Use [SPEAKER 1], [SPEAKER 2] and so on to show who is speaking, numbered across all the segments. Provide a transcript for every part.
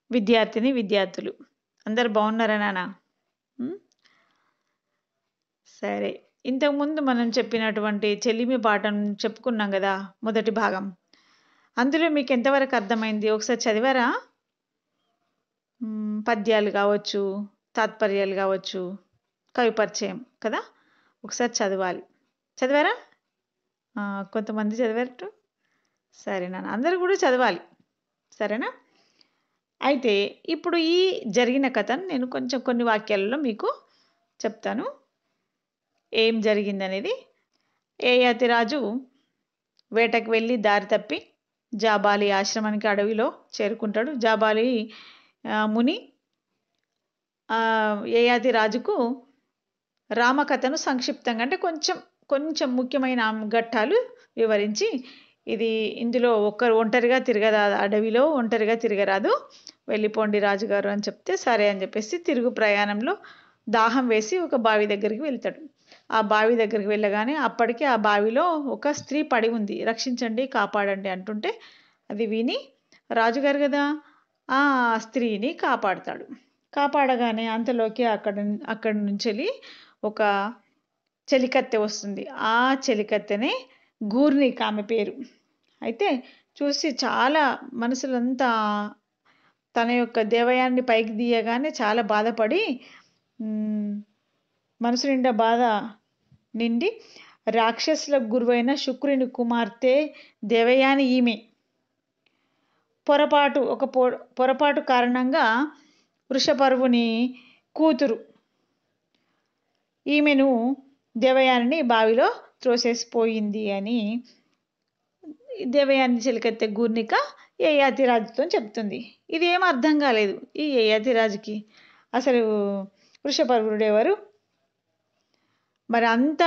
[SPEAKER 1] విద్యార్థిని విద్యార్థులు అందరు బాగున్నారా నాన్న ఉమ్? సరే ఇంతకుముందు మనం చెప్పినటువంటి చెల్లిమి పాఠం చెప్పుకున్నాం కదా మొదటి భాగం అందులో మీకు ఎంతవరకు అర్థమైంది ఒకసారి చదివారా ఉమ్, పద్యాలు కావచ్చు తాత్పర్యాలు కావచ్చు కవి పరిచయం కదా ఒకసారి చదవాలి చదివారా ఆ, కొంతమంది చదివారట సరే నాన్న అందరూ కూడా చదవాలి సరేనా అయితే ఇప్పుడు ఈ జరిగిన కథను నేను కొంచెం కొన్ని వాక్యాలలో మీకు చెప్తాను ఏం జరిగిందనేది ఏయాతి రాజు వేటకు వెళ్ళి దారి తప్పి జాబాలి ఆశ్రమానికి అడవిలో చేరుకుంటాడు జాబాలి ఆ, ముని ఆ, ఏయాతి రాజుకు రామకథను సంక్షిప్తంగా అంటే కొంచెం కొంచెం ముఖ్యమైన ఘట్టాలు వివరించి ఇది ఇందులో ఒక్కరు ఒంటరిగా తిరగరాదు అడవిలో ఒంటరిగా తిరగరాదు వెళ్ళిపోండి రాజుగారు అని చెప్తే సరే అని చెప్పేసి తిరుగు ప్రయాణంలో దాహం వేసి ఒక బావి దగ్గరికి వెళ్తాడు ఆ బావి దగ్గరికి వెళ్ళగానే అప్పటికే ఆ బావిలో ఒక స్త్రీ పడి ఉంది రక్షించండి కాపాడండి అంటుంటే అది విని రాజుగారు కదా ఆ స్త్రీని కాపాడతాడు కాపాడగానే అంతలోకి అక్కడ అక్కడి నుంచి వెళ్ళి ఒక చెలికత్తె వస్తుంది ఆ చెలికత్తెనే గూర్నిక్ ఆమె పేరు అయితే చూసి చాలా మనసులంతా తన యొక్క దేవయాన్ని పైకి తీయగానే చాలా బాధపడి మ్, మనసు నిండా బాధ నిండి రాక్షసులకు గురువైన శుక్రుని కుమార్తె దేవయాని ఈమె పొరపాటు ఒక పొ పొరపాటు కారణంగా వృషపర్వుని కూతురు ఈమెను దేవయానిని బావిలో త్రోసేసిపోయింది అని దేవయాని చిలకెత్తే గూర్నిక యయాతిరాజుతో చెప్తుంది ఇది ఏం అర్థం కాలేదు ఈ యయాతిరాజుకి అసలు వృషపర్వుడు ఎవరు మరి అంత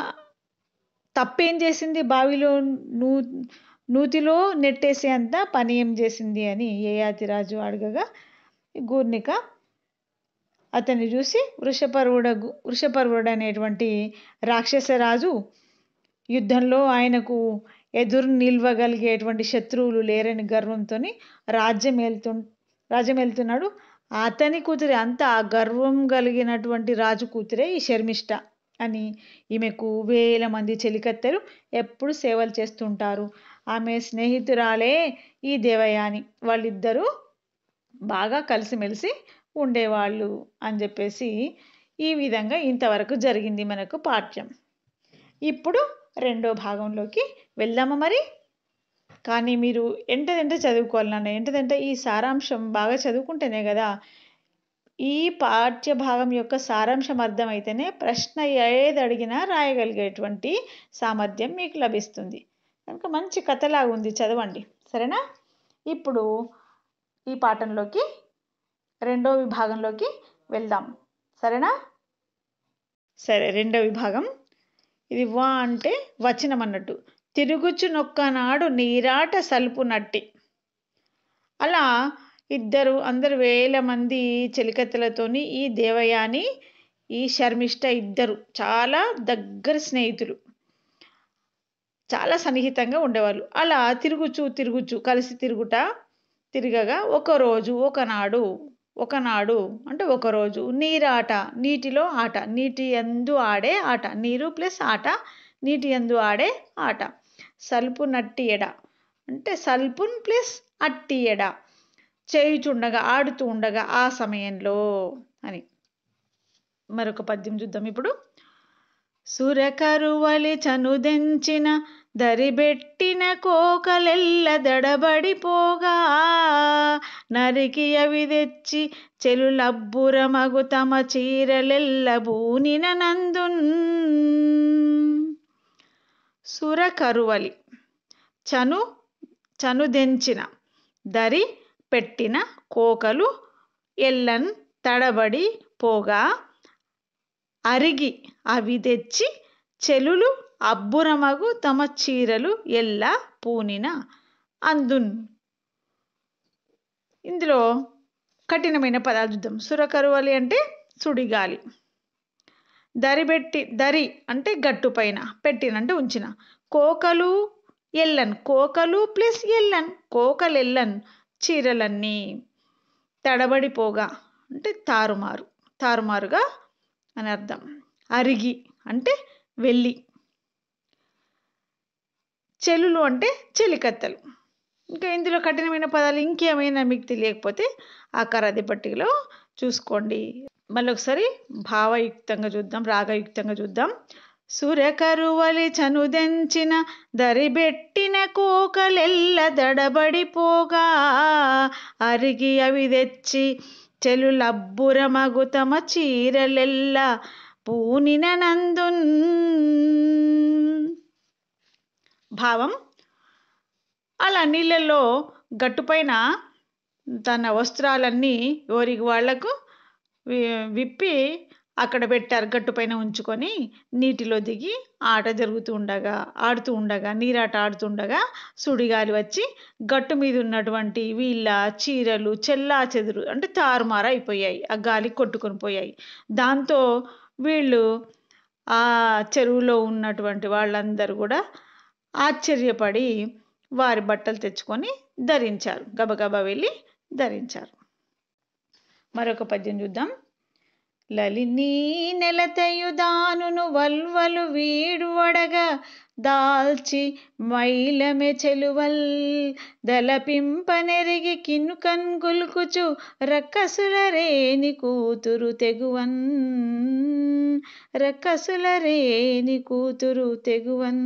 [SPEAKER 1] తప్పేం చేసింది బావిలో నూ నూతిలో నెట్టేసే అంత పని ఏం చేసింది అని యయాతిరాజు అడగగా గూర్నిక అతన్ని చూసి వృషపర్వుడ వృషపర్వుడు అనేటువంటి రాక్షసరాజు యుద్ధంలో ఆయనకు ఎదురు నిల్వగలిగేటువంటి శత్రువులు లేరని గర్వంతో రాజ్యం వెళ్తు రాజ్యం వెళ్తున్నాడు అతని కూతురే అంత ఆ గర్వం కలిగినటువంటి రాజు కూతురే ఈ శర్మిష్ట అని ఈమెకు వేల మంది చెలికత్తెలు ఎప్పుడు సేవలు చేస్తుంటారు ఆమె స్నేహితురాలే ఈ దేవయాని వాళ్ళిద్దరూ బాగా కలిసిమెలిసి ఉండేవాళ్ళు అని చెప్పేసి ఈ విధంగా ఇంతవరకు జరిగింది మనకు పాఠ్యం ఇప్పుడు రెండో భాగంలోకి వెళ్దామా మరి కానీ మీరు ఎంటదంటే చదువుకోవాలి నాన్న ఎంటదంటే ఈ సారాంశం బాగా చదువుకుంటేనే కదా ఈ పాఠ్య భాగం యొక్క సారాంశం అర్థమైతేనే ప్రశ్న ఏది అడిగినా రాయగలిగేటువంటి సామర్థ్యం మీకు లభిస్తుంది కనుక మంచి కథలాగా ఉంది చదవండి సరేనా ఇప్పుడు ఈ పాఠంలోకి రెండో విభాగంలోకి వెళ్దాం సరేనా సరే రెండో విభాగం ఇది వా అంటే వచనం అన్నట్టు తిరుగుచు నొక్కనాడు నీరాట సలుపు నట్టి అలా ఇద్దరు అందరు వేల మంది చెలికత్తెలతోని ఈ దేవయాని ఈ శర్మిష్ట ఇద్దరు చాలా దగ్గర స్నేహితులు చాలా సన్నిహితంగా ఉండేవాళ్ళు అలా తిరుగుచు తిరుగుచు కలిసి తిరుగుట తిరగగా ఒకరోజు ఒకనాడు ఒకనాడు అంటే ఒకరోజు నీరాట నీటిలో ఆట నీటి ఎందు ఆడే ఆట నీరు ప్లస్ ఆట నీటి ఎందు ఆడే ఆట సల్పు నట్టి ఎడ అంటే సల్పున్ ప్లస్ అట్టి ఎడ చేయుచుండగా ఆడుతూ ఉండగా ఆ సమయంలో అని మరొక పద్యం చూద్దాం ఇప్పుడు సురకరువలి చనుదెంచిన దరిబెట్టిన కోకలెల్ల దడబడిపోగా నరికి అవి తెచ్చి చెలులబ్బురమగు తమ చీరలెల్ల బూనిన నందున్ సురకరువలి చను చనుదెంచిన దరి పెట్టిన కోకలు ఎల్లన్ తడబడి పోగా అరిగి అవి తెచ్చి చెలులు అబ్బురమగు తమ చీరలు ఎల్ల పూనిన అందున్ ఇందులో కఠినమైన పదాలు చూద్దాం సురకరువలి అంటే సుడిగాలి దరి పెట్టి దరి అంటే గట్టు పైన పెట్టిన అంటే ఉంచిన కోకలు ఎల్లన్ కోకలు ప్లస్ ఎల్లన్ కోకలు ఎల్లన్ చీరలన్నీ తడబడిపోగా అంటే తారుమారు తారుమారుగా అని అర్థం అరిగి అంటే వెళ్ళి చెలులు అంటే చెలికత్తలు ఇంకా ఇందులో కఠినమైన పదాలు ఇంకేమైనా మీకు తెలియకపోతే ఆ కరాది పట్టికలో చూసుకోండి మళ్ళీ ఒకసారి భావయుక్తంగా చూద్దాం రాగయుక్తంగా చూద్దాం సురకరువలి చనుదెంచిన దరిబెట్టిన కోకలెల్ల దడబడిపోగా అరిగి అవి తెచ్చి చెలులబ్బురమగు తమ చీరలెల్ల పూనిన నందున్ భావం అలా నీళ్ళల్లో గట్టుపైన తన వస్త్రాలన్నీ ఎవరికి వాళ్లకు వి- విప్పి అక్కడ పెట్టారు గట్టుపైన ఉంచుకొని నీటిలో దిగి ఆట జరుగుతూ ఉండగా ఆడుతూ ఉండగా నీరాట ఆడుతుండగా సుడిగాలి వచ్చి గట్టు మీద ఉన్నటువంటి వీళ్ళ చీరలు చెల్లా చెదురు అంటే తారుమార అయిపోయాయి ఆ గాలి కొట్టుకొని పోయాయి దాంతో వీళ్ళు ఆ చెరువులో ఉన్నటువంటి వాళ్ళందరూ కూడా ఆశ్చర్యపడి వారి బట్టలు తెచ్చుకొని ధరించారు గబగబా వెళ్ళి ధరించారు మరొక పద్యం చూద్దాం లలినీ నెలతయుదానును వల్వలు వీడువడగా దాల్చి మైలమె చెలువల్ దలపింపనెరిగి కినుకన్ గుల్కుచు రక్కసుల రేని కూతురు తెగువన్ రక్కసుల రేని కూతురు తెగువన్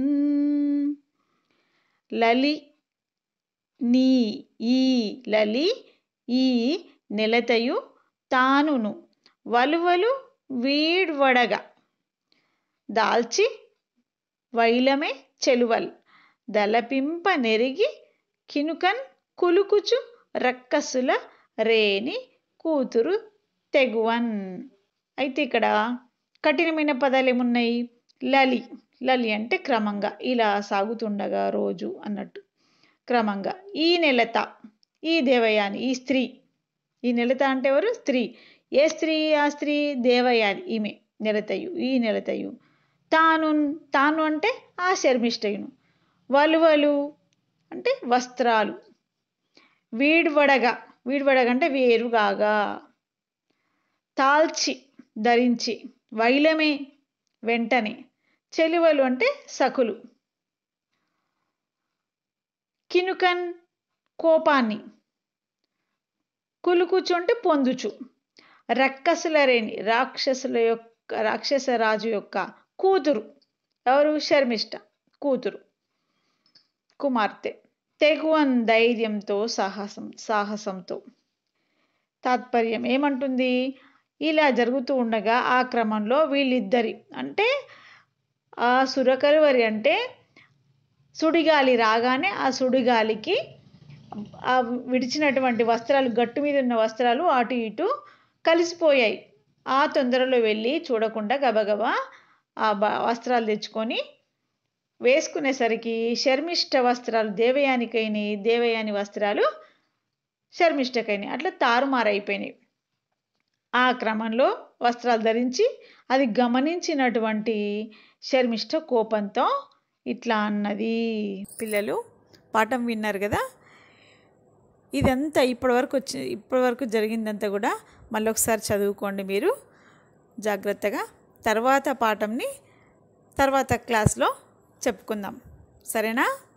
[SPEAKER 1] లలి నీ ఈ లలి ఈ నెలతయు తానును వలువలు వీడ్వడగా దాల్చి వైలమే చెలువల్ దలపింప నెరిగి కినుకన్ కులుకుచు రక్కసుల రేని కూతురు తెగువన్ అయితే ఇక్కడ కఠినమైన పదాలు ఏమున్నాయి లలి లలి అంటే క్రమంగా ఇలా సాగుతుండగా రోజు అన్నట్టు క్రమంగా ఈ నెలత ఈ దేవయాని ఈ స్త్రీ ఈ నెలత అంటే ఎవరు స్త్రీ ఏ స్త్రీ ఆ స్త్రీ దేవయాని ఈమె నెలతయు ఈ నెలతయు తాను తాను అంటే ఆ శర్మిష్టయును వలువలు అంటే వస్త్రాలు వీడ్వడగా వీడ్వడగా అంటే వేరుగాగా తాల్చి ధరించి వైలమే వెంటనే చెలువలు అంటే సకులు కినుకన్ కోపాన్ని కులుకుచు అంటే పొందుచు రక్కసుల రేణి రాక్షసుల యొక్క రాక్షస రాజు యొక్క కూతురు ఎవరు శర్మిష్ట కూతురు కుమార్తె తెగువన్ ధైర్యంతో సాహసం సాహసంతో తాత్పర్యం ఏమంటుంది ఇలా జరుగుతూ ఉండగా ఆ క్రమంలో వీళ్ళిద్దరి అంటే ఆ సురకరువరి అంటే సుడిగాలి రాగానే ఆ సుడిగాలికి ఆ విడిచినటువంటి వస్త్రాలు గట్టు మీద ఉన్న వస్త్రాలు అటు ఇటు కలిసిపోయాయి ఆ తొందరలో వెళ్ళి చూడకుండా గబగబా ఆ బ వస్త్రాలు తెచ్చుకొని వేసుకునేసరికి శర్మిష్ట వస్త్రాలు దేవయానికైనాయి దేవయాని వస్త్రాలు శర్మిష్టకైనాయి అట్లా తారుమారైపోయినాయి ఆ క్రమంలో వస్త్రాలు ధరించి అది గమనించినటువంటి శర్మిష్ట కోపంతో ఇట్లా అన్నది పిల్లలు పాఠం విన్నారు కదా ఇదంతా ఇప్పటివరకు వచ్చి ఇప్పటివరకు జరిగిందంతా కూడా మళ్ళీ ఒకసారి చదువుకోండి మీరు జాగ్రత్తగా తర్వాత పాఠంని తర్వాత క్లాస్లో చెప్పుకుందాం సరేనా